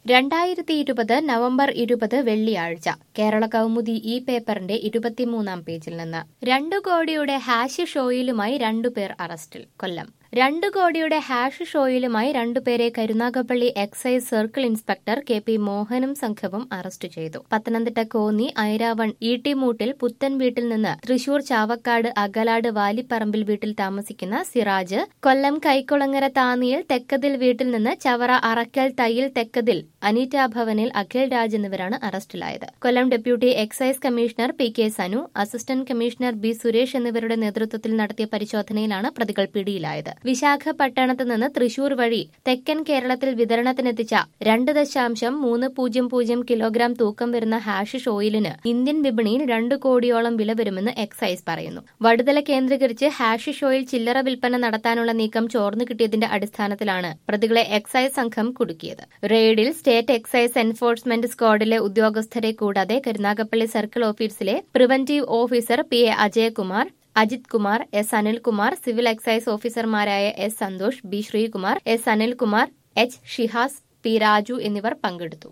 രണ്ടായിരത്തി ഇരുപത് നവംബർ ഇരുപത് വെള്ളിയാഴ്ച കേരള കൗമുദി ഈ പേപ്പറിന്റെ ഇരുപത്തിമൂന്നാം പേജിൽ നിന്ന് രണ്ടു കോടിയുടെ ഹാഷ് ഷോയിലുമായി രണ്ടുപേർ അറസ്റ്റിൽ കൊല്ലം രണ്ടു കോടിയുടെ ഹാഷ് ഷോയിലുമായി രണ്ടുപേരെ Karunagappally excise circle inspector K P മോഹനും സംഘവും അറസ്റ്റ് ചെയ്തു പത്തനംതിട്ട കോന്നി ഐരാവൺ ഈട്ടിമൂട്ടിൽ പുത്തൻ വീട്ടിൽ നിന്ന് തൃശൂർ ചാവക്കാട് അകലാട് വാലിപ്പറമ്പിൽ വീട്ടിൽ താമസിക്കുന്ന സിറാജ് കൊല്ലം കൈക്കുളങ്ങര താന്നിയിൽ തെക്കതിൽ വീട്ടിൽ നിന്ന് ചവറ അറക്കൽ തയ്യിൽ തെക്കതിൽ അനീറ്റ ഭവനിൽ അഖിൽ രാജ് എന്നിവരാണ് അറസ്റ്റിലായത് Kollam deputy excise commissioner P K Sanu assistant commissioner B Suresh എന്നിവരുടെ നേതൃത്വത്തിൽ നടത്തിയ പരിശോധനയിലാണ് പ്രതികൾ പിടിയിലായത് വിശാഖപട്ടണത്ത് നിന്ന് തൃശൂർ വഴി തെക്കൻ കേരളത്തിൽ വിതരണത്തിനെത്തിച്ച രണ്ട് ദശാംശം മൂന്ന് പൂജ്യം പൂജ്യം കിലോഗ്രാം തൂക്കം വരുന്ന ഹാഷിഷ് ഓയിലിന് ഇന്ത്യൻ വിപണിയിൽ രണ്ട് കോടിയോളം വില വരുമെന്ന് എക്സൈസ് പറയുന്നു വടുതല കേന്ദ്രീകരിച്ച് ഹാഷിഷ് ഓയിൽ ചില്ലറ വിൽപ്പന നടത്താനുള്ള നീക്കം ചോർന്നു കിട്ടിയതിന്റെ അടിസ്ഥാനത്തിലാണ് പ്രതികളെ എക്സൈസ് സംഘം കുടുക്കിയത് റെയ്ഡിൽ സ്റ്റേറ്റ് എക്സൈസ് എൻഫോഴ്സ്മെന്റ് സ്ക്വാഡിലെ ഉദ്യോഗസ്ഥരെ കൂടാതെ കരുനാഗപ്പള്ളി സർക്കിൾ ഓഫീസിലെ preventive officer P A Ajayakumar Ajith Kumar S Anilkumar civil excise ഓഫീസർമാരായ S Santhosh B Sreekumar S Anilkumar H Shihas P Raju എന്നിവർ പങ്കെടുത്തു